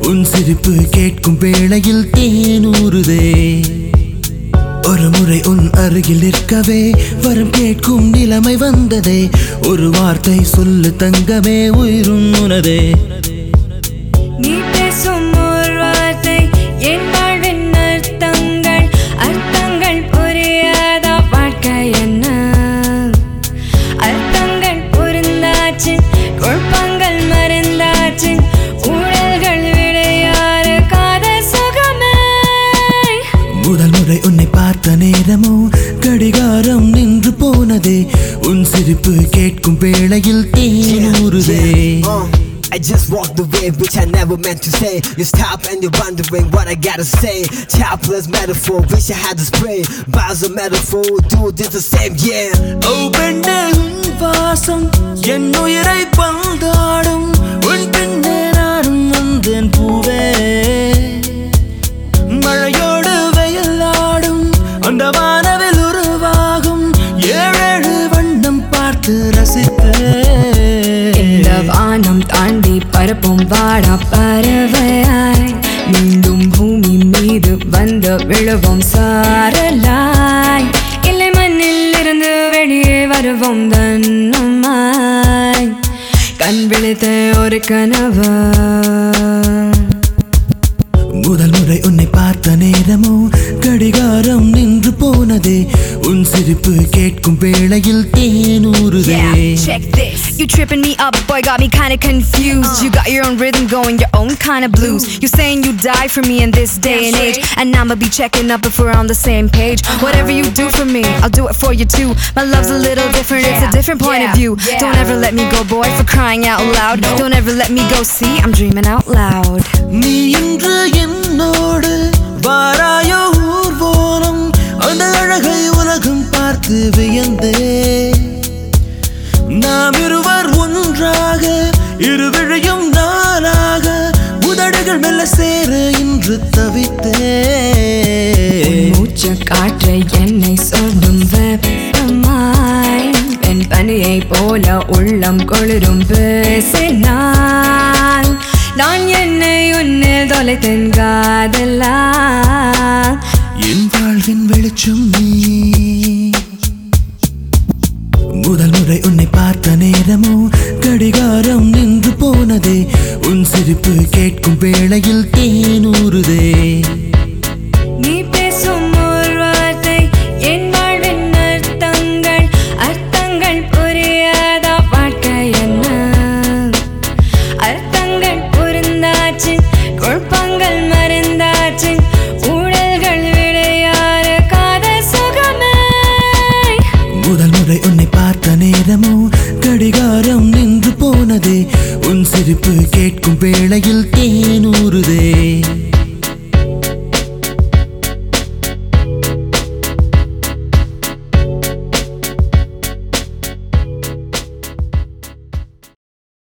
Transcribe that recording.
உன் சிரிப்பு கேட்கும் வேளையில் தேனூறுதே ஒரு முறை உன் அருகில் நிற்கவே வரம் கேட்கும் நிலைமை வந்ததே ஒரு வார்த்தை சொல்லு தங்கமே உயிரும் உனதே நீ பேசும் ஒரு வார்த்தை என் வாழ்வின் அர்த்தங்கள் அர்த்தங்கள் புரியாத வாழ்க்கை என்ன அர்த்தங்கள் புரிந்தாச்சு குழப்பங்கள் மறந்தாச்சு ஊழல்கள் விளையாறு காதல் சுகமே முதல் முறை உன்னை பார்த்த நேரமோ கடிகாரம் நின்று போனதே உன் சிரிப்பு கேட்கும் வேளையில் தேனூறுதே Uh, I just walked away, which I never meant to say. You stop and you're wondering what I gotta say. Topless metaphor, wish I had to spray. Bars of metaphor, dude, it's the same, yeah. ஓ பெண்ணே உன் வாசம் என் உயிரை பந்தாடும் உன் பின்னே நானும் வந்தேன் பூவே மழையோடு வெயிலாடும் அந்த வானவில் உருவாகும் ஏழேழு வண்ணம் பார்த்து ரசித்தேன் இந்த வானம் தாண்டி பரப்பும் வாடா பறவையாய் மீண்டும் பூமி மீது வந்து விழுவோம் சாரலாய் இல்லை மண்ணில் இருந்து வெளியே வருவோம் தன்னுமாய் கண் விழித்த ஒரு கனவு முதல் முறை உன்னை பார்த்த நேரமோ கடிகாரம் நின்று போனதே உன் சிரிப்பு கேட்கும் வேளையில் தேனூறுதே Yeah, check this. You tripping me up, boy, got me kinda confused. You got your own rhythm going, your own kind of blues. You saying you die for me in this day and age, and I'ma be checking up if we're on the same page. Whatever you do for me, I'll do it for you too. My love's a little different, it's a different point of view. Don't ever let me go, boy, for crying out loud. Don't ever let me go, see, I'm dreaming out loud. நீ இன்று என்னோடு வாராயோ ஊர்வலம் அந்த அழகை உலகம் பார்த்து வியந்தே நாம் இருவர் ஒன்றாக இருவிழையும் நாளாக உதடுகள் மெல்ல சேர இன்று தவித்தே மூச்சு காற்றை என்னை சொல்லும் வெப்பமாய் பெண் பனியை போல உள்ளம் கொளிரும் பேசினான் நான் என்னை உன்னில் தொலைத்தேன் காதலா என் வாழ்வின் வெளிச்சம் நீ முதல் முறை உன்னை பார்த்த நேரமோ கடிகாரம் நின்று போனதே உன் சிரிப்பு கேட்கும் வேளையில் தேனூறுதே நீ பேசும் ஒரு வார்த்தை என் வாழ்வின் அர்த்தங்கள் அர்த்தங்கள் புரியாத வாழ்க்கை என்ன அர்த்தங்கள் புரிந்தாச்சு குழப்பங்கள் மறந்தாச்சு ஊழல்கள் விளையாறு காதல் சுகமே முதல் முறை உன்னை பார்த்த நேரமோ கடிகாரம் நின்று போனதே உன் சிரிப்பு கேட்கும் வேளையில் தேனூறுதே